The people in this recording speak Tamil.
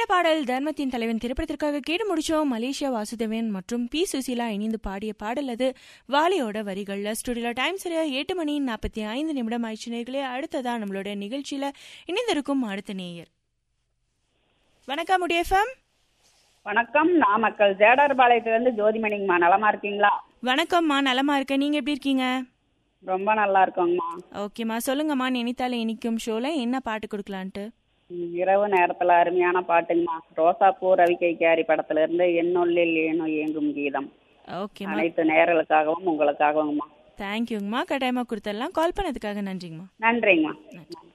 கேட பாடல் தர்மத்தின் தலைவன் திரைப்படத்திற்காக கேட்டு முடிச்சோம் மலேசியா வாசுதேவன் மற்றும் பி சுசீலா இணைந்து பாடிய பாடல் அது வாலியோட வரிகள்ல ஸ்டுடியோ டைம் சரியா எட்டு மணி நாற்பத்தி ஐந்து நிமிடம் ஆயிடுச்சு நேர்களே அடுத்ததா நம்மளோட நிகழ்ச்சியில இணைந்திருக்கும் அடுத்த நேயர் வணக்கம் முடியஃபம் வணக்கம் நாமக்கல் ஜேடர்பாளையத்துலேருந்து ஜோதிமணிங்கம்மா நலமா இருக்கீங்களா வணக்கம்மா நலமா இருக்கேன் நீங்க எப்படி இருக்கீங்க ரொம்ப நல்லா இருக்கோங்கம்மா ஓகேம்மா சொல்லுங்கம்மா நினைத்தாலே இனிக்கும் ஷோல என்ன பாட்டு கொடுக்கலான்ட்டு ம், இரவு நேரத்துல அருமையான பாட்டுங்கம்மா ரோசாப்பூ ரவி கைக்காரி படத்துல இருந்து என்னொல்லில் ஏனோ ஏங்கும் கீதம் ஓகேம்மா அனைத்து நேயர்களுக்காகவும் உங்களுக்காகவும்மா தேங்க்யூங்கம்மா கட்டாயமா கொடுத்துடலாம் கால் பண்ணதுக்காக நன்றிங்கம்மா நன்றிங்கம்மா